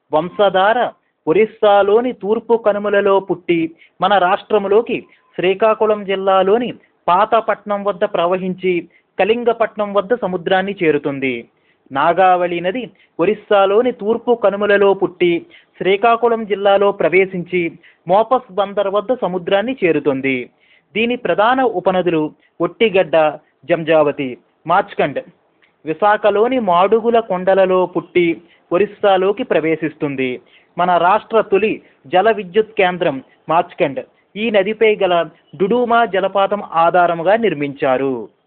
వంశధార ఒరిస్సాలోని తూర్పు కనుమలలో పుట్టి మన రాష్ట్రములోకి శ్రీకాకుళం జిల్లాలోని పాతపట్నం వద్ద ప్రవహించి కళింగపట్నం వద్ద సముద్రాన్ని చేరుతుంది నాగావళి నది ఒరిస్సాలోని తూర్పు కనుమలలో పుట్టి శ్రీకాకుళం జిల్లాలో ప్రవేశించి మోపస్ బందర్ వద్ద సముద్రాన్ని చేరుతుంది దీని ప్రధాన ఉపనదులు ఒట్టిగడ్డ జంజావతి మార్చ్కండ్ విశాఖలోని మాడుగుల కొండలలో పుట్టి ఒరిస్సాలోకి ప్రవేశిస్తుంది మన రాష్ట్ర తొలి జల విద్యుత్ కేంద్రం మార్చ్కండ్ ఈ నదిపై గల డుడుమా జలపాతం ఆధారముగా నిర్మించారు